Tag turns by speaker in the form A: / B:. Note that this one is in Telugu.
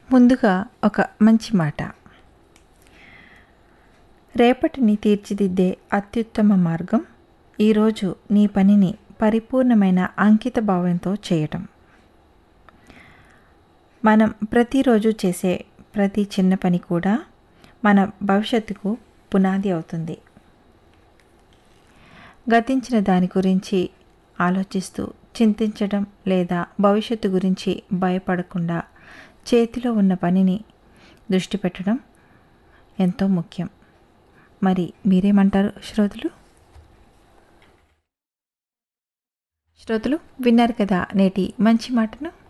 A: ముందుగా ఒక మంచి మాట రేపటిని తీర్చిదిద్దే అత్యుత్తమ మార్గం ఈరోజు నీ పనిని పరిపూర్ణమైన అంకిత భావంతో చేయటం మనం ప్రతిరోజు చేసే ప్రతి చిన్న పని కూడా మన భవిష్యత్తుకు పునాది అవుతుంది గతించిన దాని గురించి ఆలోచిస్తూ చింతించడం లేదా భవిష్యత్తు గురించి భయపడకుండా చేతిలో ఉన్న పనిని దృష్టి పెట్టడం ఎంతో ముఖ్యం మరి మీరేమంటారు శ్రోతలు శ్రోతలు విన్నారు కదా నేటి మంచి మాటను